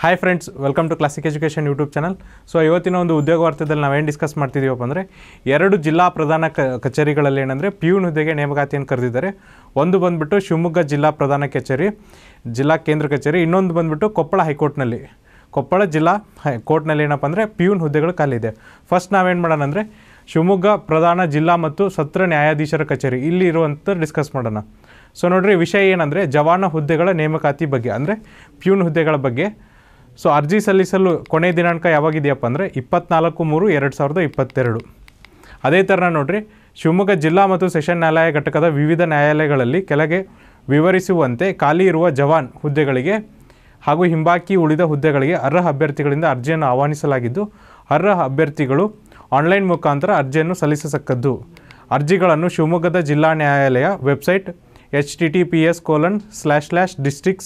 hi friends welcome to classic education YouTube channel so ಇವತ್ತಿನ ಒಂದು ಉದ್ಯೋಗ ವಾರ್ತೆದಲ್ಲಿ ನಾವೇನು ಡಿಸ್ಕಸ್ ಮಾಡ್ತಿದ್ದೀವಪ್ಪ ಅಂದರೆ ಎರಡು ಜಿಲ್ಲಾ ಪ್ರಧಾನ ಕ ಕಚೇರಿಗಳಲ್ಲಿ ಏನಂದರೆ ಪ್ಯೂನ್ ಹುದ್ದೆಗೆ ನೇಮಕಾತಿಯನ್ನು ಕರೆದಿದ್ದಾರೆ ಒಂದು ಬಂದುಬಿಟ್ಟು ಶಿವಮೊಗ್ಗ ಜಿಲ್ಲಾ ಪ್ರಧಾನ ಕಚೇರಿ ಜಿಲ್ಲಾ ಕೇಂದ್ರ ಕಚೇರಿ ಇನ್ನೊಂದು ಬಂದುಬಿಟ್ಟು ಕೊಪ್ಪಳ ಹೈಕೋರ್ಟ್ನಲ್ಲಿ ಕೊಪ್ಪಳ ಜಿಲ್ಲಾ ಹೈ ಕೋರ್ಟ್ನಲ್ಲಿ ಏನಪ್ಪ ಅಂದರೆ ಪ್ಯೂನ್ ಹುದ್ದೆಗಳು ಖಾಲಿ ಇದೆ ಫಸ್ಟ್ ನಾವೇನು ಮಾಡೋಣ ಅಂದರೆ ಶಿವಮೊಗ್ಗ ಪ್ರಧಾನ ಜಿಲ್ಲಾ ಮತ್ತು ಸತ್ರ ನ್ಯಾಯಾಧೀಶರ ಕಚೇರಿ ಇಲ್ಲಿ ಇರುವಂಥ ಡಿಸ್ಕಸ್ ಮಾಡೋಣ ಸೊ ನೋಡ್ರಿ ವಿಷಯ ಏನಂದರೆ ಜವಾನ ಹುದ್ದೆಗಳ ನೇಮಕಾತಿ ಬಗ್ಗೆ ಅಂದರೆ ಪ್ಯೂನ್ ಹುದ್ದೆಗಳ ಬಗ್ಗೆ ಸೊ ಅರ್ಜಿ ಸಲ್ಲಿಸಲು ಕೊನೆ ದಿನಾಂಕ ಯಾವಾಗಿದೆಯಪ್ಪ ಅಂದರೆ ಇಪ್ಪತ್ನಾಲ್ಕು ಮೂರು ಎರಡು ಸಾವಿರದ ಇಪ್ಪತ್ತೆರಡು ಅದೇ ಥರ ನೋಡ್ರಿ ಶಿವಮೊಗ್ಗ ಜಿಲ್ಲಾ ಮತ್ತು ಸೆಷನ್ ನ್ಯಾಯಾಲಯ ಘಟಕದ ವಿವಿಧ ನ್ಯಾಯಾಲಯಗಳಲ್ಲಿ ಕೆಳಗೆ ವಿವರಿಸುವಂತೆ ಖಾಲಿ ಇರುವ ಜವಾನ್ ಹುದ್ದೆಗಳಿಗೆ ಹಾಗೂ ಹಿಂಬಾಕಿ ಉಳಿದ ಹುದ್ದೆಗಳಿಗೆ ಅರ್ಹ ಅಭ್ಯರ್ಥಿಗಳಿಂದ ಅರ್ಜಿಯನ್ನು ಆಹ್ವಾನಿಸಲಾಗಿದ್ದು ಅರ್ಹ ಅಭ್ಯರ್ಥಿಗಳು ಆನ್ಲೈನ್ ಮುಖಾಂತರ ಅರ್ಜಿಯನ್ನು ಸಲ್ಲಿಸತಕ್ಕದ್ದು ಅರ್ಜಿಗಳನ್ನು ಶಿವಮೊಗ್ಗದ ಜಿಲ್ಲಾ ನ್ಯಾಯಾಲಯ website H T T P S colon slash slash districts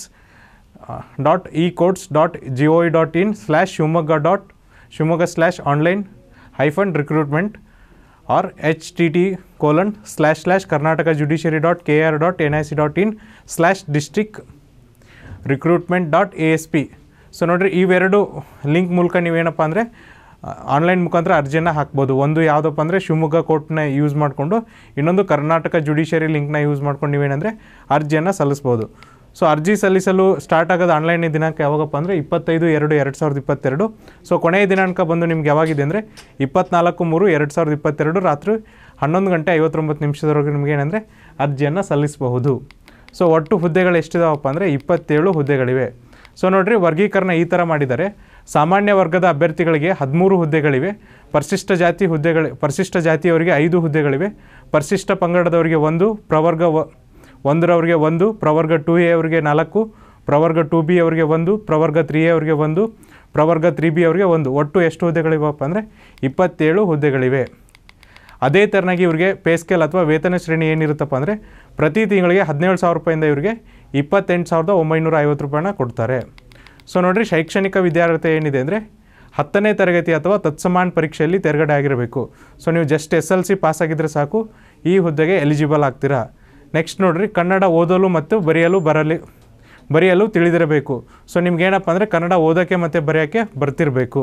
dot e courts dot G O E dot in slash Shivamogga dot Shivamogga slash online hyphen recruitment or H T T colon slash slash Karnataka judiciary dot K R dot N I C dot in slash district recruitment dot A S P so ನೋಡಿರಿ ಇವೆರಡು link ಮೂಲಕ ನೀವೇನಪ್ಪ ಅಂದರೆ online ಮುಖಾಂತರ ಅರ್ಜಿಯನ್ನು ಹಾಕ್ಬೋದು ಒಂದು ಯಾವುದಪ್ಪ ಅಂದರೆ ಶಿವಮೊಗ್ಗ ಕೋರ್ಟ್ನ ಯೂಸ್ ಮಾಡಿಕೊಂಡು ಇನ್ನೊಂದು ಕರ್ನಾಟಕ ಜುಡಿಷಿಯರಿ ಲಿಂಕ್ನ ಯೂಸ್ ಮಾಡ್ಕೊಂಡು ನೀವೇನಂದರೆ ಅರ್ಜಿಯನ್ನು ಸಲ್ಲಿಸ್ಬೋದು ಸೊ ಅರ್ಜಿ ಸಲ್ಲಿಸಲು ಸ್ಟಾರ್ಟ್ ಆಗೋದು ಆನ್ಲೈನ್ ದಿನಾಂಕ ಯಾವಾಗಪ್ಪ ಅಂದರೆ ಇಪ್ಪತ್ತೈದು ಎರಡು ಎರಡು ಸಾವಿರದ ಇಪ್ಪತ್ತೆರಡು ಸೊ ಕೊನೆಯ ದಿನಾಂಕ ಬಂದು ನಿಮ್ಗೆ ಯಾವಾಗಿದೆ ಅಂದರೆ ಇಪ್ಪತ್ನಾಲ್ಕು ಮೂರು ಎರಡು ಸಾವಿರದ ಇಪ್ಪತ್ತೆರಡು ರಾತ್ರಿ ಹನ್ನೊಂದು ಗಂಟೆ ಐವತ್ತೊಂಬತ್ತು ನಿಮಿಷದವರೆಗೆ ನಿಮ್ಗೆ ಏನಂದರೆ ಅರ್ಜಿಯನ್ನು ಸಲ್ಲಿಸಬಹುದು ಸೊ ಒಟ್ಟು ಹುದ್ದೆಗಳು ಎಷ್ಟಿದಾವಪ್ಪ ಅಂದರೆ ಇಪ್ಪತ್ತೇಳು ಹುದ್ದೆಗಳಿವೆ ಸೊ ನೋಡಿರಿ ವರ್ಗೀಕರಣ ಈ ಥರ ಮಾಡಿದ್ದಾರೆ ಸಾಮಾನ್ಯ ವರ್ಗದ ಅಭ್ಯರ್ಥಿಗಳಿಗೆ ಹದಿಮೂರು ಹುದ್ದೆಗಳಿವೆ ಪರಿಶಿಷ್ಟ ಜಾತಿ ಹುದ್ದೆಗಳು ಪರಿಶಿಷ್ಟ ಜಾತಿಯವರಿಗೆ ಐದು ಹುದ್ದೆಗಳಿವೆ ಪರಿಶಿಷ್ಟ ಪಂಗಡದವರಿಗೆ ಒಂದು ಪ್ರವರ್ಗ ವ ಒಂದರವರಿಗೆ ಒಂದು ಪ್ರವರ್ಗ ಟು ಎ ಅವರಿಗೆ ನಾಲ್ಕು ಪ್ರವರ್ಗ ಟು ಬಿ ಅವರಿಗೆ ಒಂದು ಪ್ರವರ್ಗ ತ್ರೀ ಎ ಅವರಿಗೆ ಒಂದು ಪ್ರವರ್ಗ ತ್ರೀ ಬಿ ಅವರಿಗೆ ಒಂದು ಒಟ್ಟು ಎಷ್ಟು ಹುದ್ದೆಗಳಿವಪ್ಪ ಅಂದರೆ ಇಪ್ಪತ್ತೇಳು ಹುದ್ದೆಗಳಿವೆ ಅದೇ ಥರನಾಗಿ ಇವರಿಗೆ ಪೇ ಸ್ಕೇಲ್ ಅಥವಾ ವೇತನ ಶ್ರೇಣಿ ಏನಿರುತ್ತಪ್ಪ ಅಂದರೆ ಪ್ರತಿ ತಿಂಗಳಿಗೆ ಹದಿನೇಳು ಸಾವಿರ ರೂಪಾಯಿಂದ ಇವರಿಗೆ ಇಪ್ಪತ್ತೆಂಟು ಸಾವಿರದ ಒಂಬೈನೂರ ಐವತ್ತು ರೂಪಾಯಿನ ಕೊಡ್ತಾರೆ ಸೊ ನೋಡಿರಿ ಶೈಕ್ಷಣಿಕ ವಿದ್ಯಾರ್ಹತೆ ಏನಿದೆ ಅಂದರೆ ಹತ್ತನೇ ತರಗತಿ ಅಥವಾ ತತ್ಸಮಾನ ಪರೀಕ್ಷೆಯಲ್ಲಿ ತೆರಗಡೆ ಆಗಿರಬೇಕು ಸೊ ನೀವು just S L C pass ಆಗಿದ್ದರೆ ಸಾಕು ಈ ಹುದ್ದೆಗೆ ಎಲಿಜಿಬಲ್ ಆಗ್ತೀರಾ ನೆಕ್ಸ್ಟ್ ನೋಡಿರಿ ಕನ್ನಡ ಓದಲು ಮತ್ತು ಬರೆಯಲು ಬರಲಿ ಬರೆಯಲು ತಿಳಿದಿರಬೇಕು ಸೊ ನಿಮ್ಗೇನಪ್ಪ ಅಂದರೆ ಕನ್ನಡ ಓದೋಕ್ಕೆ ಮತ್ತು ಬರೆಯೋಕ್ಕೆ ಬರ್ತಿರಬೇಕು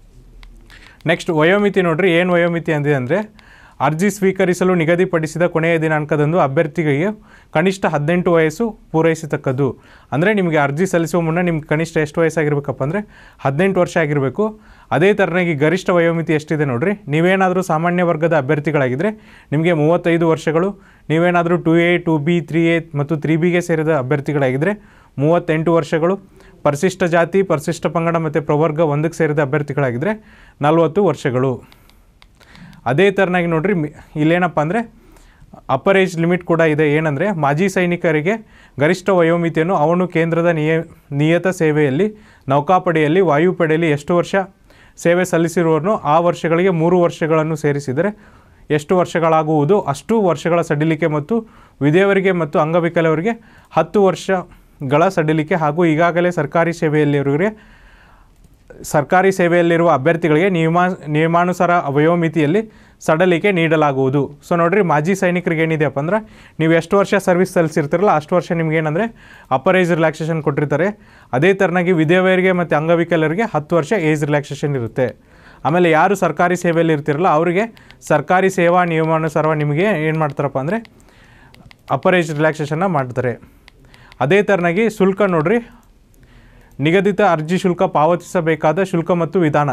ನೆಕ್ಸ್ಟ್ ವಯೋಮಿತಿ ನೋಡ್ರಿ ಏನು ವಯೋಮಿತಿ ಅಂದಿದೆ ಅಂದರೆ ಅರ್ಜಿ ಸ್ವೀಕರಿಸಲು ನಿಗದಿಪಡಿಸಿದ ಕೊನೆಯ ದಿನಾಂಕದಂದು ಅಭ್ಯರ್ಥಿಗಳಿಗೆ ಕನಿಷ್ಠ ಹದಿನೆಂಟು ವಯಸ್ಸು ಪೂರೈಸತಕ್ಕದ್ದು ಅಂದರೆ ನಿಮಗೆ ಅರ್ಜಿ ಸಲ್ಲಿಸುವ ಮುನ್ನ ನಿಮ್ಗೆ ಕನಿಷ್ಠ ಎಷ್ಟು ವಯಸ್ಸಾಗಿರ್ಬೇಕಪ್ಪ ಅಂದರೆ ಹದಿನೆಂಟು ವರ್ಷ ಆಗಿರಬೇಕು ಅದೇ ಥರನಾಗಿ ಗರಿಷ್ಠ ವಯೋಮಿತಿ ಎಷ್ಟಿದೆ ನೋಡ್ರಿ ನೀವೇನಾದರೂ ಸಾಮಾನ್ಯ ವರ್ಗದ ಅಭ್ಯರ್ಥಿಗಳಾಗಿದ್ದರೆ ನಿಮಗೆ ಮೂವತ್ತೈದು ವರ್ಷಗಳು ನೀವೇನಾದರೂ two A two B three A ಮತ್ತು ತ್ರೀ ಬಿಗೆ ಸೇರಿದ ಅಭ್ಯರ್ಥಿಗಳಾಗಿದ್ದರೆ ಮೂವತ್ತೆಂಟು ವರ್ಷಗಳು ಪರಿಶಿಷ್ಟ ಜಾತಿ ಪರಿಶಿಷ್ಟ ಪಂಗಡ ಮತ್ತು ಪ್ರವರ್ಗ ಒಂದಕ್ಕೆ ಸೇರಿದ ಅಭ್ಯರ್ಥಿಗಳಾಗಿದ್ದರೆ ನಲವತ್ತು ವರ್ಷಗಳು ಅದೇ ಥರನಾಗಿ ನೋಡ್ರಿ ಮಿ- ಇಲ್ಲೇನಪ್ಪ ಅಂದರೆ ಅಪ್ಪರ್ ಏಜ್ ಲಿಮಿಟ್ ಕೂಡ ಇದೆ ಏನಂದರೆ ಮಾಜಿ ಸೈನಿಕರಿಗೆ ಗರಿಷ್ಠ ವಯೋಮಿತಿಯನ್ನು ಅವನು ಕೇಂದ್ರದ ನಿಯ ನಿಯತ ಸೇವೆಯಲ್ಲಿ ನೌಕಾಪಡೆಯಲ್ಲಿ ವಾಯುಪಡೆಯಲ್ಲಿ ಎಷ್ಟು ವರ್ಷ ಸೇವೆ ಸಲ್ಲಿಸಿರುವನು ಆ ವರ್ಷಗಳಿಗೆ ಮೂರು ವರ್ಷಗಳನ್ನು ಸೇರಿಸಿದರೆ ಎಷ್ಟು ವರ್ಷಗಳಾಗುವುದು ಅಷ್ಟು ವರ್ಷಗಳ ಸಡಿಲಿಕೆ ಮತ್ತು ವಿಧೇಯರಿಗೆ ಮತ್ತು ಅಂಗವಿಕಲವರಿಗೆ ಹತ್ತು ವರ್ಷಗಳ ಸಡಿಲಿಕೆ ಹಾಗೂ ಈಗಾಗಲೇ ಸರ್ಕಾರಿ ಸೇವೆಯಲ್ಲಿರುವವರಿಗೆ ಸರ್ಕಾರಿ ಸೇವೆಯಲ್ಲಿರುವ ಅಭ್ಯರ್ಥಿಗಳಿಗೆ ನಿಯಮ ನಿಯಮಾನುಸಾರ ವಯೋಮಿತಿಯಲ್ಲಿ ಸಡಲಿಕೆ ನೀಡಲಾಗುವುದು ಸೊ ನೋಡ್ರಿ ಮಾಜಿ ಸೈನಿಕರಿಗೆ ಏನಿದೆಯಪ್ಪ ಅಂದ್ರೆ ನೀವು ಎಷ್ಟು ವರ್ಷ ಸರ್ವಿಸ್ ಸಲ್ಲಿಸಿರ್ತೀರಲ್ಲ ಅಷ್ಟು ವರ್ಷ ನಿಮ್ಗೆ ಏನಂದರೆ ಅಪ್ಪರ್ ಏಜ್ ರಿಲ್ಯಾಕ್ಸೇಷನ್ ಕೊಟ್ಟಿರ್ತಾರೆ ಅದೇ ಥರನಾಗಿ ವಿಧವೆಯರಿಗೆ ಮತ್ತು ಅಂಗವಿಕಲರಿಗೆ ಹತ್ತು ವರ್ಷ ಏಜ್ ರಿಲ್ಯಾಕ್ಸೇಷನ್ ಇರುತ್ತೆ ಆಮೇಲೆ ಯಾರು ಸರ್ಕಾರಿ ಸೇವೆಯಲ್ಲಿ ಇರ್ತಿರಲ್ಲ ಅವರಿಗೆ ಸರ್ಕಾರಿ ಸೇವಾ ನಿಯಮಾನುಸಾರ ನಿಮಗೆ ಏನು ಮಾಡ್ತಾರಪ್ಪ ಅಂದರೆ ಅಪ್ಪರ್ ಏಜ್ ರಿಲ್ಯಾಕ್ಸೇಷನ್ನ ಮಾಡ್ತಾರೆ ಅದೇ ಥರನಾಗಿ ಶುಲ್ಕ ನೋಡ್ರಿ ನಿಗದಿತ ಅರ್ಜಿ ಶುಲ್ಕ ಪಾವತಿಸಬೇಕಾದ ಶುಲ್ಕ ಮತ್ತು ವಿಧಾನ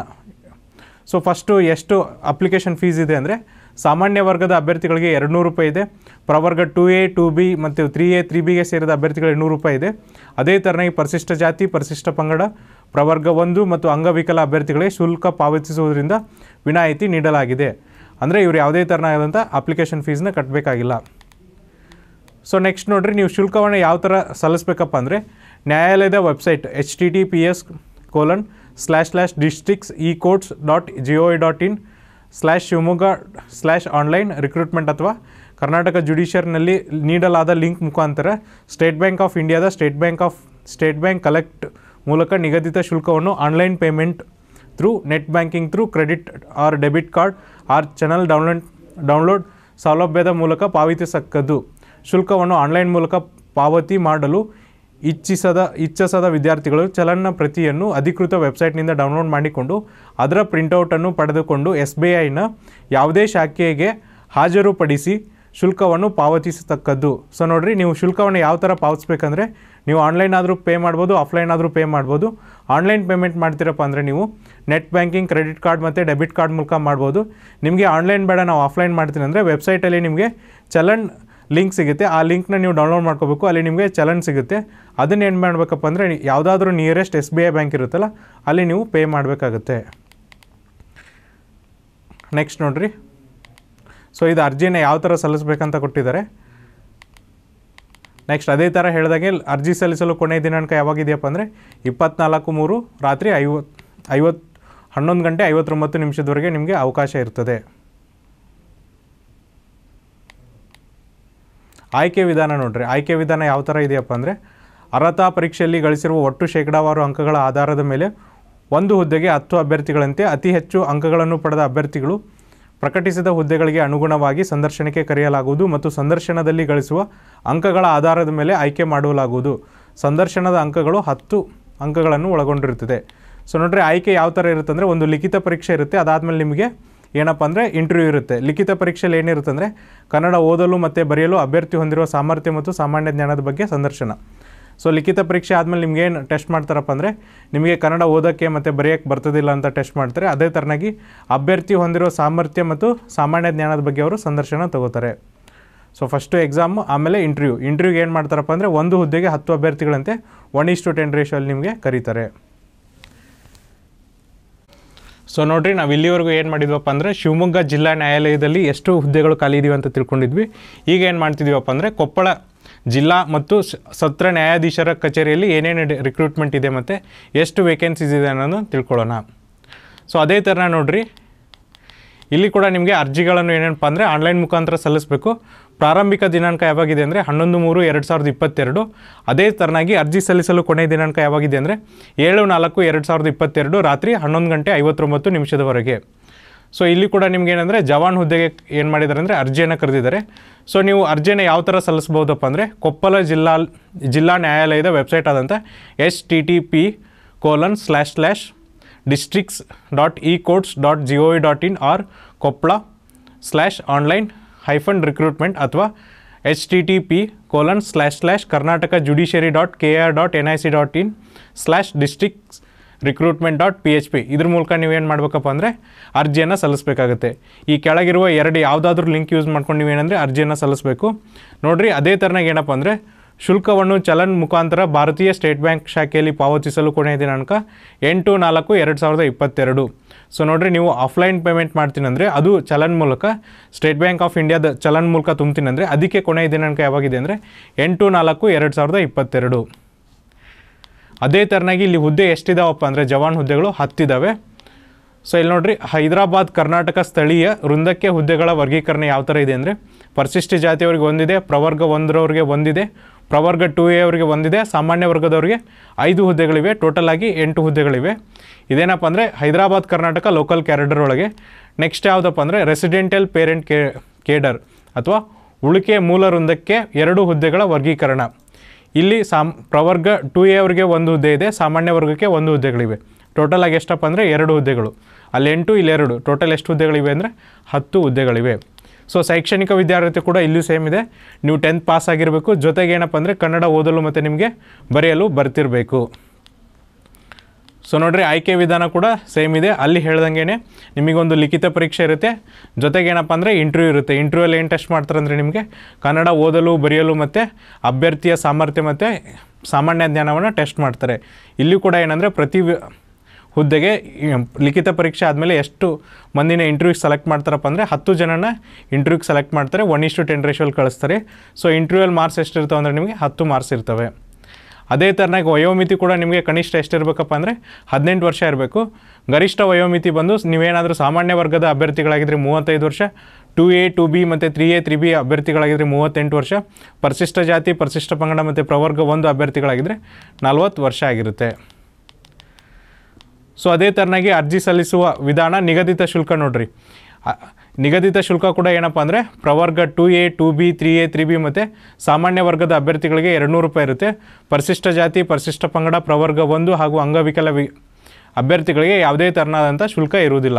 ಸೊ ಫಸ್ಟು ಎಷ್ಟು ಅಪ್ಲಿಕೇಶನ್ ಫೀಸ್ ಇದೆ ಅಂದರೆ ಸಾಮಾನ್ಯ ವರ್ಗದ ಅಭ್ಯರ್ಥಿಗಳಿಗೆ ಎರಡು ನೂರು ರೂಪಾಯಿ ಇದೆ ಪ್ರವರ್ಗ ಟು ಎ ಟು ಬಿ ಮತ್ತು ತ್ರೀ ಎ ತ್ರೀ ಬಿಗೆ ಸೇರಿದ ಅಭ್ಯರ್ಥಿಗಳಿಗೆ ನೂರು ರೂಪಾಯಿ ಇದೆ ಅದೇ ಥರನಾಗಿ ಪರಿಶಿಷ್ಟ ಜಾತಿ ಪರಿಶಿಷ್ಟ ಪಂಗಡ ಪ್ರವರ್ಗ ಒಂದು ಮತ್ತು ಅಂಗವಿಕಲ ಅಭ್ಯರ್ಥಿಗಳಿಗೆ ಶುಲ್ಕ ಪಾವತಿಸುವುದರಿಂದ ವಿನಾಯಿತಿ ನೀಡಲಾಗಿದೆ ಅಂದರೆ ಇವರು ಯಾವುದೇ ಥರನಾದಂಥ ಅಪ್ಲಿಕೇಶನ್ ಫೀಸ್ನ ಕಟ್ಟಬೇಕಾಗಿಲ್ಲ ಸೊ ನೆಕ್ಸ್ಟ್ ನೋಡ್ರಿ ನೀವು ಶುಲ್ಕವನ್ನು ಯಾವ ಥರ ಸಲ್ಲಿಸ್ಬೇಕಪ್ಪ ಅಂದರೆ ನ್ಯಾಯಾಲಯದ website H T T P S colon slash slash districts e courts dot G O dot in slash Shivamogga slash online recruitment ಅಥವಾ ಕರ್ನಾಟಕ ಜುಡಿಷಿಯರ್ನಲ್ಲಿ ನೀಡಲಾದ ಲಿಂಕ್ ಮುಖಾಂತರ ಸ್ಟೇಟ್ ಬ್ಯಾಂಕ್ ಆಫ್ ಇಂಡಿಯಾದ State Bank of State Bank collect ಮೂಲಕ ನಿಗದಿತ ಶುಲ್ಕವನ್ನು online payment through net banking through credit or debit card R channel download download ಸೌಲಭ್ಯದ ಮೂಲಕ ಪಾವತಿಸಕ್ಕದ್ದು ಶುಲ್ಕವನ್ನು ಆನ್ಲೈನ್ ಮೂಲಕ ಪಾವತಿ ಮಾಡಲು ಇಚ್ಛಿಸದ ಇಚ್ಛಿಸದ ವಿದ್ಯಾರ್ಥಿಗಳು ಚಲನ್ನ ಪ್ರತಿಯನ್ನು ಅಧಿಕೃತ ವೆಬ್ಸೈಟ್ನಿಂದ ಡೌನ್ಲೋಡ್ ಮಾಡಿಕೊಂಡು ಅದರ ಪ್ರಿಂಟೌಟನ್ನು ಪಡೆದುಕೊಂಡು ಎಸ್ ಬಿ ಐನ ಯಾವುದೇ ಶಾಖೆಗೆ ಹಾಜರುಪಡಿಸಿ ಶುಲ್ಕವನ್ನು ಪಾವತಿಸತಕ್ಕದ್ದು ಸೊ ನೋಡಿರಿ ನೀವು ಶುಲ್ಕವನ್ನು ಯಾವ ಥರ ಪಾವತಿಸ್ಬೇಕಂದ್ರೆ ನೀವು ಆನ್ಲೈನ್ ಆದರೂ ಪೇ ಮಾಡ್ಬೋದು ಆಫ್ಲೈನ್ ಆದರೂ ಪೇ ಮಾಡ್ಬೋದು ಆನ್ಲೈನ್ ಪೇಮೆಂಟ್ ಮಾಡ್ತೀರಪ್ಪ ಅಂದರೆ ನೀವು ನೆಟ್ ಬ್ಯಾಂಕಿಂಗ್ ಕ್ರೆಡಿಟ್ ಕಾರ್ಡ್ ಮತ್ತು ಡೆಬಿಟ್ ಕಾರ್ಡ್ ಮೂಲಕ ಮಾಡ್ಬೋದು ನಿಮಗೆ ಆನ್ಲೈನ್ ಬೇಡ ನಾವು ಆಫ್ಲೈನ್ ಮಾಡ್ತೀನಿ ಅಂದರೆ ವೆಬ್ಸೈಟಲ್ಲಿ ನಿಮಗೆ ಚಲನ್ ಲಿಂಕ್ ಸಿಗುತ್ತೆ ಆ ಲಿಂಕ್ನ ನೀವು ಡೌನ್ಲೋಡ್ ಮಾಡ್ಕೋಬೇಕು ಅಲ್ಲಿ ನಿಮಗೆ ಚಲನ್ ಸಿಗುತ್ತೆ ಅದನ್ನ ಏನು ಮಾಡಬೇಕಪ್ಪ ಅಂದರೆ ಯಾವುದಾದ್ರೂ nearest S B I bank ಇರುತ್ತಲ್ಲ ಅಲ್ಲಿ ನೀವು ಪೇ ಮಾಡಬೇಕಾಗುತ್ತೆ ನೆಕ್ಸ್ಟ್ ನೋಡಿರಿ ಸೊ ಇದು ಅರ್ಜಿನ ಯಾವ ಥರ ಸಲ್ಲಿಸ್ಬೇಕಂತ ಕೊಟ್ಟಿದ್ದಾರೆ ನೆಕ್ಸ್ಟ್ ಅದೇ ಥರ ಹೇಳಿದಾಗೆ ಅರ್ಜಿ ಸಲ್ಲಿಸಲು ಕೊನೆಯ ದಿನಾಂಕ ಯಾವಾಗಿದೆಯಪ್ಪ ಅಂದರೆ ಇಪ್ಪತ್ನಾಲ್ಕು ಮೂರು ರಾತ್ರಿ ಐವತ್ತು ಐವತ್ತು ಹನ್ನೊಂದು ಗಂಟೆ ಐವತ್ತೊಂಬತ್ತು ನಿಮಿಷದವರೆಗೆ ನಿಮಗೆ ಅವಕಾಶ ಇರ್ತದೆ ಆಯ್ಕೆ ವಿಧಾನ ನೋಡ್ರಿ ಆಯ್ಕೆ ವಿಧಾನ ಯಾವ ಥರ ಇದೆಯಪ್ಪ ಅಂದರೆ ಅರ್ಹತಾ ಪರೀಕ್ಷೆಯಲ್ಲಿ ಗಳಿಸಿರುವ ಒಟ್ಟು ಶೇಕಡಾವಾರು ಅಂಕಗಳ ಆಧಾರದ ಮೇಲೆ ಒಂದು ಹುದ್ದೆಗೆ ಹತ್ತು ಅಭ್ಯರ್ಥಿಗಳಂತೆ ಅತಿ ಹೆಚ್ಚು ಅಂಕಗಳನ್ನು ಪಡೆದ ಅಭ್ಯರ್ಥಿಗಳು ಪ್ರಕಟಿಸಿದ ಹುದ್ದೆಗಳಿಗೆ ಅನುಗುಣವಾಗಿ ಸಂದರ್ಶನಕ್ಕೆ ಕರೆಯಲಾಗುವುದು ಮತ್ತು ಸಂದರ್ಶನದಲ್ಲಿ ಗಳಿಸುವ ಅಂಕಗಳ ಆಧಾರದ ಮೇಲೆ ಆಯ್ಕೆ ಮಾಡಲಾಗುವುದು ಸಂದರ್ಶನದ ಅಂಕಗಳು ಹತ್ತು ಅಂಕಗಳನ್ನು ಒಳಗೊಂಡಿರುತ್ತದೆ ಸೊ ನೋಡ್ರಿ ಆಯ್ಕೆ ಯಾವ ಥರ ಇರುತ್ತೆ ಅಂದರೆ ಒಂದು ಲಿಖಿತ ಪರೀಕ್ಷೆ ಇರುತ್ತೆ ಅದಾದಮೇಲೆ ನಿಮಗೆ ಏನಪ್ಪ ಅಂದರೆ ಇಂಟರ್ವ್ಯೂ ಇರುತ್ತೆ ಲಿಖಿತ ಪರೀಕ್ಷೆಯಲ್ಲಿ ಏನಿರುತ್ತೆ ಅಂದರೆ ಕನ್ನಡ ಓದಲು ಮತ್ತು ಬರೆಯಲು ಅಭ್ಯರ್ಥಿ ಹೊಂದಿರುವ ಸಾಮರ್ಥ್ಯ ಮತ್ತು ಸಾಮಾನ್ಯ ಜ್ಞಾನದ ಬಗ್ಗೆ ಸಂದರ್ಶನ ಸೊ ಲಿಖಿತ ಪರೀಕ್ಷೆ ಆದಮೇಲೆ ನಿಮ್ಗೆ ಏನು ಟೆಸ್ಟ್ ಮಾಡ್ತಾರಪ್ಪ ಅಂದರೆ ನಿಮಗೆ ಕನ್ನಡ ಓದೋಕ್ಕೆ ಮತ್ತು ಬರೆಯೋಕ್ಕೆ ಬರ್ತದಿಲ್ಲ ಅಂತ ಟೆಸ್ಟ್ ಮಾಡ್ತಾರೆ ಅದೇ ಥರನಾಗಿ ಅಭ್ಯರ್ಥಿ ಹೊಂದಿರೋ ಸಾಮರ್ಥ್ಯ ಮತ್ತು ಸಾಮಾನ್ಯ ಜ್ಞಾನದ ಬಗ್ಗೆ ಅವರು ಸಂದರ್ಶನ ತಗೋತಾರೆ ಸೊ ಫಸ್ಟು ಎಕ್ಸಾಮು ಆಮೇಲೆ ಇಂಟರ್ವ್ಯೂ ಇಂಟರ್ವ್ಯೂಗೆ ಏನು ಮಾಡ್ತಾರಪ್ಪ ಅಂದರೆ ಒಂದು ಹುದ್ದೆಗೆ ಹತ್ತು ಅಭ್ಯರ್ಥಿಗಳಂತೆ ಒನ್ ಇಸ್ ಟು ಟೆನ್ ರೇಷಲ್ಲಿ ನಿಮಗೆ ಕರೀತಾರೆ ಸೊ ನೋಡ್ರಿ ನಾವು ಇಲ್ಲಿವರೆಗೂ ಏನು ಮಾಡಿದ್ವಪ್ಪ ಅಂದರೆ ಶಿವಮೊಗ್ಗ ಜಿಲ್ಲಾ ನ್ಯಾಯಾಲಯದಲ್ಲಿ ಎಷ್ಟು ಹುದ್ದೆಗಳು ಖಾಲಿ ಇದೀವಿ ಅಂತ ತಿಳ್ಕೊಂಡಿದ್ವಿ ಈಗ ಏನು ಮಾಡ್ತಿದ್ದೀವಪ್ಪ ಅಂದರೆ ಕೊಪ್ಪಳ ಜಿಲ್ಲಾ ಮತ್ತು ಸ- ಸತ್ರ ನ್ಯಾಯಾಧೀಶರ ಕಚೇರಿಯಲ್ಲಿ ಏನೇನು ರಿಕ್ರೂಟ್ಮೆಂಟ್ ಇದೆ ಮತ್ತು ಎಷ್ಟು ವೇಕೆನ್ಸೀಸ್ ಇದೆ ಅನ್ನೋದು ತಿಳ್ಕೊಳ್ಳೋಣ ಸೊ ಅದೇ ಥರ ನೋಡ್ರಿ ಇಲ್ಲಿ ಕೂಡ ನಿಮಗೆ ಅರ್ಜಿಗಳನ್ನು ಏನೇನಪ್ಪ ಅಂದರೆ ಆನ್ಲೈನ್ ಮುಖಾಂತರ ಸಲ್ಲಿಸಬೇಕು ಪ್ರಾರಂಭಿಕ ದಿನಾಂಕ ಯಾವಾಗಿದೆ ಅಂದರೆ ಹನ್ನೊಂದು ಮೂರು ಎರಡು ಸಾವಿರದ ಇಪ್ಪತ್ತೆರಡು ಅದೇ ಥರನಾಗಿ ಅರ್ಜಿ ಸಲ್ಲಿಸಲು ಕೊನೆಯ ದಿನಾಂಕ ಯಾವಾಗಿದೆ ಅಂದರೆ ಏಳು ನಾಲ್ಕು ಎರಡು ಸಾವಿರದ ಇಪ್ಪತ್ತೆರಡು ರಾತ್ರಿ ಹನ್ನೊಂದು ಗಂಟೆ ಐವತ್ತೊಂಬತ್ತು ನಿಮಿಷದವರೆಗೆ ಸೊ ಇಲ್ಲಿ ಕೂಡ ನಿಮ್ಗೆ ಏನಂದರೆ ಜವಾನ್ ಹುದ್ದೆಗೆ ಏನು ಮಾಡಿದ್ದಾರೆ ಅಂದರೆ ಅರ್ಜಿಯನ್ನು ಕರೆದಿದ್ದಾರೆ ಸೊ ನೀವು ಅರ್ಜಿಯನ್ನು ಯಾವ ಥರ ಸಲ್ಲಿಸ್ಬೋದಪ್ಪ ಅಂದರೆ ಕೊಪ್ಪಳ ಜಿಲ್ಲಾ ಜಿಲ್ಲಾ ನ್ಯಾಯಾಲಯದ ವೆಬ್ಸೈಟ್ ಆದಂಥ S T T P colon slash slash districts dot e courts dot G O V dot in R Koppal slash online hyphen recruitment ಅಥವಾ H T T P colon slash slash Karnataka judiciary dot K R dot N I C dot in slash districts recruitment dot P H P ಇದ್ರ ಮೂಲಕ ನೀವೇನು ಮಾಡಬೇಕಪ್ಪ ಅಂದರೆ ಅರ್ಜಿಯನ್ನು ಸಲ್ಲಿಸಬೇಕಾಗುತ್ತೆ ಈ ಕೆಳಗಿರುವ ಎರಡು ಯಾವುದಾದ್ರೂ ಲಿಂಕ್ ಯೂಸ್ ಮಾಡ್ಕೊಂಡು ನೀವೇನಂದರೆ ಅರ್ಜಿಯನ್ನು ಸಲ್ಲಿಸಬೇಕು ನೋಡಿರಿ ಅದೇ ಥರನಾಗಿ ಏನಪ್ಪ ಅಂದರೆ ಶುಲ್ಕವನ್ನು ಚಲನ್ ಮುಖಾಂತರ ಭಾರತೀಯ ಸ್ಟೇಟ್ ಬ್ಯಾಂಕ್ ಶಾಖೆಯಲ್ಲಿ ಪಾವತಿಸಲು ಕೊನೆಯ ದಿನಾಂಕ ಎಂಟು ನಾಲ್ಕು ಎರಡು ಸಾವಿರದ ಇಪ್ಪತ್ತೆರಡು ಸೊ ನೋಡಿರಿ ನೀವು ಆಫ್ಲೈನ್ ಪೇಮೆಂಟ್ ಮಾಡ್ತೀನಿ ಅಂದರೆ ಅದು ಚಲನ್ ಮೂಲಕ ಸ್ಟೇಟ್ ಬ್ಯಾಂಕ್ ಆಫ್ ಇಂಡಿಯಾದ ಚಲನ್ ಮೂಲಕ ತುಂಬ್ತೀನಿ ಅಂದರೆ ಅದಕ್ಕೆ ಕೊನೆಯ ದಿನಾಂಕ ಯಾವಾಗಿದೆ ಅಂದರೆ ಎಂಟು ನಾಲ್ಕು ಎರಡು ಸಾವಿರದ ಇಪ್ಪತ್ತೆರಡು ಅದೇ ಥರನಾಗಿ ಇಲ್ಲಿ ಹುದ್ದೆ ಎಷ್ಟಿದಾವಪ್ಪ ಅಂದರೆ ಜವಾನ್ ಹುದ್ದೆಗಳು ಹತ್ತಿದ್ದಾವೆ ಸೊ ಇಲ್ಲಿ ನೋಡ್ರಿ ಹೈದರಾಬಾದ್ ಕರ್ನಾಟಕ ಸ್ಥಳೀಯ ವೃಂದಕ್ಕೆ ಹುದ್ದೆಗಳ ವರ್ಗೀಕರಣ ಯಾವ ಥರ ಇದೆ ಅಂದರೆ ಪರಿಶಿಷ್ಟ ಜಾತಿಯವರಿಗೆ ಒಂದಿದೆ ಪ್ರವರ್ಗ ಒಂದರವರಿಗೆ ಒಂದಿದೆ ಪ್ರವರ್ಗ ಟು ಎ ಅವರಿಗೆ ಒಂದಿದೆ ಸಾಮಾನ್ಯ ವರ್ಗದವರಿಗೆ ಐದು ಹುದ್ದೆಗಳಿವೆ ಟೋಟಲ್ ಆಗಿ ಎಂಟು ಹುದ್ದೆಗಳಿವೆ ಇದೇನಪ್ಪ ಅಂದರೆ ಹೈದರಾಬಾದ್ ಕರ್ನಾಟಕ ಲೋಕಲ್ ಕ್ಯಾರಿಡರ್ ಒಳಗೆ ನೆಕ್ಸ್ಟ್ ಯಾವುದಪ್ಪ ಅಂದರೆ ರೆಸಿಡೆಂಟಲ್ ಪೇರೆಂಟ್ ಕೇ ಕೇಡರ್ ಅಥವಾ ಉಳಿಕೆ ಮೂಲ ವೃಂದಕ್ಕೆ ಎರಡು ಹುದ್ದೆಗಳ ವರ್ಗೀಕರಣ ಇಲ್ಲಿ ಸಾಮ್ ಪ್ರವರ್ಗ ಟು ಎ ಅವರಿಗೆ ಒಂದು ಹುದ್ದೆ ಇದೆ ಸಾಮಾನ್ಯ ವರ್ಗಕ್ಕೆ ಒಂದು ಹುದ್ದೆಗಳಿವೆ ಟೋಟಲ್ ಆಗಿ ಎಷ್ಟಪ್ಪ ಅಂದರೆ ಎರಡು ಹುದ್ದೆಗಳು ಅಲ್ಲಿ ಎಂಟು ಇಲ್ಲಿ ಎರಡು ಟೋಟಲ್ ಎಷ್ಟು ಹುದ್ದೆಗಳಿವೆ ಅಂದರೆ ಹತ್ತು ಹುದ್ದೆಗಳಿವೆ ಸೊ ಶೈಕ್ಷಣಿಕ ವಿದ್ಯಾರ್ಥಿ ಕೂಡ ಇಲ್ಲೂ ಸೇಮ್ ಇದೆ ನೀವು ಟೆಂತ್ ಪಾಸ್ ಆಗಿರಬೇಕು ಜೊತೆಗೆ ಏನಪ್ಪ ಅಂದರೆ ಕನ್ನಡ ಓದಲು ಮತ್ತು ನಿಮಗೆ ಬರೆಯಲು ಬರ್ತಿರಬೇಕು ಸೊ ನೋಡ್ರಿ ಆಯ್ಕೆ ವಿಧಾನ ಕೂಡ ಸೇಮ್ ಇದೆ ಅಲ್ಲಿ ಹೇಳ್ದಂಗೆ ನಿಮಗೊಂದು ಲಿಖಿತ ಪರೀಕ್ಷೆ ಇರುತ್ತೆ ಜೊತೆಗೆ ಏನಪ್ಪ ಅಂದರೆ ಇಂಟರ್ವ್ಯೂ ಇರುತ್ತೆ ಇಂಟರ್ವ್ಯೂಲ್ಲಿ ಏನು ಟೆಸ್ಟ್ ಮಾಡ್ತಾರೆ ಅಂದರೆ ನಿಮಗೆ ಕನ್ನಡ ಓದಲು ಬರೆಯಲು ಮತ್ತು ಅಭ್ಯರ್ಥಿಯ ಸಾಮರ್ಥ್ಯ ಮತ್ತು ಸಾಮಾನ್ಯ ಜ್ಞಾನವನ್ನು ಟೆಸ್ಟ್ ಮಾಡ್ತಾರೆ ಇಲ್ಲಿ ಕೂಡ ಏನಂದರೆ ಪ್ರತಿ ವಿ- ಹುದ್ದೆಗೆ ಈ ಲಿಖಿತ ಪರೀಕ್ಷೆ ಆದಮೇಲೆ ಎಷ್ಟು ಮಂದಿನ ಇಂಟರ್ವ್ಯೂಗೆ ಸೆಲೆಕ್ಟ್ ಮಾಡ್ತಾರಪ್ಪ ಅಂದರೆ ಹತ್ತು ಜನನ ಇಂಟರ್ವ್ಯೂಗೆ ಸೆಲೆಕ್ಟ್ ಮಾಡ್ತಾರೆ ಒನ್ ಇಷ್ಟು ಟೆನ್ ರೇಷಲ್ಲಿ ಕಳಿಸ್ತಾರೆ ಸೊ ಇಂಟರ್ವ್ಯೂಲ್ಲಿ ಮಾರ್ಕ್ಸ್ ಎಷ್ಟಿರ್ತವೆ ಅಂದರೆ ನಿಮಗೆ ಹತ್ತು ಮಾರ್ಕ್ಸ್ ಇರ್ತವೆ ಅದೇ ಥರನಾಗಿ ವಯೋಮಿತಿ ಕೂಡ ನಿಮಗೆ ಕನಿಷ್ಠ ಎಷ್ಟಿರಬೇಕಪ್ಪ ಅಂದರೆ ಹದಿನೆಂಟು ವರ್ಷ ಇರಬೇಕು ಗರಿಷ್ಠ ವಯೋಮಿತಿ ಬಂದು ನೀವೇನಾದರೂ ಸಾಮಾನ್ಯ ವರ್ಗದ ಅಭ್ಯರ್ಥಿಗಳಾಗಿದ್ದರೆ ಮೂವತ್ತೈದು ವರ್ಷ ಟು ಎ ಟು ಬಿ ಮತ್ತು ತ್ರೀ ಎ ತ್ರೀ ಬಿ ಅಭ್ಯರ್ಥಿಗಳಾಗಿದ್ದರೆ ಮೂವತ್ತೆಂಟು ವರ್ಷ ಪರಿಶಿಷ್ಟ ಜಾತಿ ಪರಿಶಿಷ್ಟ ಪಂಗಡ ಮತ್ತು ಪ್ರವರ್ಗ ಒಂದು ಅಭ್ಯರ್ಥಿಗಳಾಗಿದ್ದರೆ ನಲ್ವತ್ತು ವರ್ಷ ಆಗಿರುತ್ತೆ ಸೊ ಅದೇ ಥರನಾಗಿ ಅರ್ಜಿ ಸಲ್ಲಿಸುವ ವಿಧಾನ ನಿಗದಿತ ಶುಲ್ಕ ನೋಡ್ರಿ ಆ, ನಿಗದಿತ ಶುಲ್ಕ ಕೂಡ ಏನಪ್ಪ ಅಂದರೆ ಪ್ರವರ್ಗ two A two B three A three B ಮತ್ತು ಸಾಮಾನ್ಯ ವರ್ಗದ ಅಭ್ಯರ್ಥಿಗಳಿಗೆ ಎರಡು ನೂರು ರೂಪಾಯಿ ಇರುತ್ತೆ ಪರಿಶಿಷ್ಟ ಜಾತಿ ಪರಿಶಿಷ್ಟ ಪಂಗಡ ಪ್ರವರ್ಗ ಒಂದು ಹಾಗೂ ಅಂಗವಿಕಲ ವಿ ಅಭ್ಯರ್ಥಿಗಳಿಗೆ ಯಾವುದೇ ತೆರನಾದಂಥ ಶುಲ್ಕ ಇರುವುದಿಲ್ಲ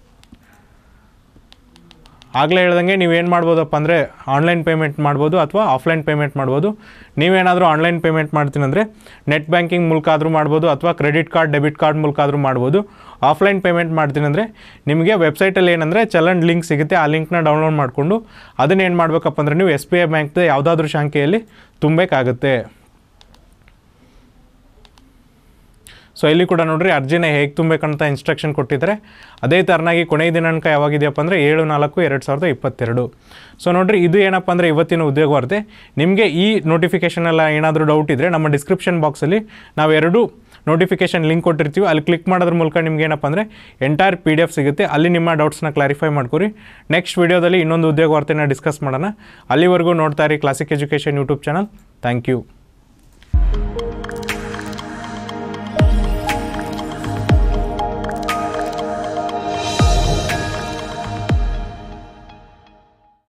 ಆಗಲೇ ಹೇಳ್ದಂಗೆ ನೀವೇನು ಮಾಡ್ಬೋದಪ್ಪ ಅಂದರೆ ಆನ್ಲೈನ್ ಪೇಮೆಂಟ್ ಮಾಡ್ಬೋದು ಅಥವಾ ಆಫ್ಲೈನ್ ಪೇಮೆಂಟ್ ಮಾಡ್ಬೋದು ನೀವೇನಾದರೂ ಆನ್ಲೈನ್ ಪೇಮೆಂಟ್ ಮಾಡ್ತೀನಿ ಅಂದರೆ ನೆಟ್ ಬ್ಯಾಂಕಿಂಗ್ ಮೂಲಕ ಆದರೂ ಮಾಡ್ಬೋದು ಅಥವಾ ಕ್ರೆಡಿಟ್ ಕಾರ್ಡ್ ಡೆಬಿಟ್ ಕಾರ್ಡ್ ಮೂಲಕ ಆದರೂ ಮಾಡ್ಬೋದು ಆಫ್ಲೈನ್ ಪೇಮೆಂಟ್ ಮಾಡ್ತೀನಿ ಅಂದರೆ ನಿಮಗೆ ವೆಬ್ಸೈಟಲ್ಲಿ ಏನಂದರೆ ಚಲನ್ ಲಿಂಕ್ ಸಿಗುತ್ತೆ ಆ ಲಿಂಕ್ನ ಡೌನ್ಲೋಡ್ ಮಾಡಿಕೊಂಡು ಅದನ್ನೇನು ಮಾಡಬೇಕಪ್ಪ ಅಂದರೆ ನೀವು ಎಸ್ ಬಿ ಐ ಬ್ಯಾಂಕ್ದು ಯಾವುದಾದ್ರೂ ಶಾಖೆಯಲ್ಲಿ ತುಂಬಬೇಕಾಗುತ್ತೆ ಸೊ ಇಲ್ಲಿ ಕೂಡ ನೋಡ್ರಿ ಅರ್ಜಿನ ಹೇಗೆ ತುಂಬಬೇಕಂತ ಇನ್ಸ್ಟ್ರಕ್ಷನ್ ಕೊಟ್ಟಿದ್ದಾರೆ ಅದೇ ಥರನಾಗಿ ಕೊನೆಯ ದಿನಾಂಕ ಯಾವಾಗಿದೆಯಪ್ಪ ಅಂದರೆ ಏಳು ನಾಲ್ಕು ಎರಡು ಸಾವಿರದ ಇಪ್ಪತ್ತೆರಡು ಸೊ ನೋಡ್ರಿ ಇದು ಏನಪ್ಪ ಅಂದರೆ ಇವತ್ತಿನ ಉದ್ಯೋಗ ವಾರ್ತೆ ನಿಮಗೆ ಈ ನೋಟಿಫಿಕೇಷನ್ ಎಲ್ಲ ಏನಾದರೂ ಡೌಟ್ ಇದ್ದರೆ ನಮ್ಮ ಡಿಸ್ಕ್ರಿಪ್ಷನ್ ಬಾಕ್ಸಲ್ಲಿ ನಾವು ಎರಡು ನೋಟಿಫಿಕೇಷನ್ ಲಿಂಕ್ ಕೊಟ್ಟಿರ್ತೀವಿ ಅಲ್ಲಿ ಕ್ಲಿಕ್ ಮಾಡೋದ್ರ ಮೂಲಕ ನಿಮ್ಗೆ ಏನಪ್ಪ ಅಂದರೆ ಎಂಟೈರ್ ಪಿ ಡಿ ಎಫ್ ಸಿಗುತ್ತೆ ಅಲ್ಲಿ ನಿಮ್ಮ ಡೌಟ್ಸ್ನ ಕ್ಲಾರಿಫೈ ಮಾಡ್ಕೊರಿ ನೆಕ್ಸ್ಟ್ ವೀಡಿಯೋದಲ್ಲಿ ಇನ್ನೊಂದು ಉದ್ಯೋಗ ವಾರ್ತೆನ ಡಿಸ್ಕಸ್ ಮಾಡೋಣ ಅಲ್ಲಿವರೆಗೂ ನೋಡ್ತಾ ಇರಿ classic education YouTube channel thank you